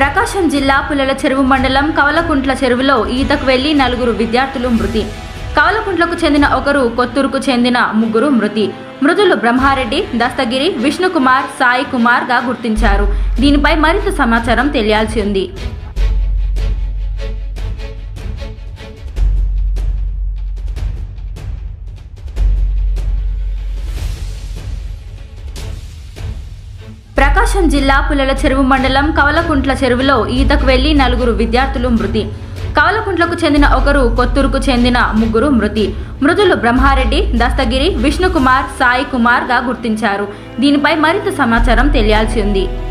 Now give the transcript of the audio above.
ప్రకాశం జిల్లా పుల్లల చెరువు మండలం కవలకుంట్ల చెరువులో ఈతకు వెళ్లి నలుగురు విద్యార్థులు మృతి కవలకుంట్లకు చెందిన ఒకరు కొత్తూరుకు చెందిన ముగ్గురు మృతి మృతులు బ్రహ్మారెడ్డి దస్తగిరి విష్ణుకుమార్ సాయి కుమార్ గా గుర్తించారు దీనిపై మరింత సమాచారం తెలియాల్సి ఉంది ప్రకాశం జిల్లా పుల్లల చెరువు మండలం కవలకుంట్ల చెరువులో ఈతకు వెళ్లి నలుగురు విద్యార్థులు మృతి కవలకుంట్లకు చెందిన ఒకరు కొత్తూరుకు చెందిన ముగ్గురు మృతి మృతులు బ్రహ్మారెడ్డి దస్తగిరి విష్ణుకుమార్ సాయి కుమార్ గా గుర్తించారు దీనిపై మరింత సమాచారం తెలియాల్సి ఉంది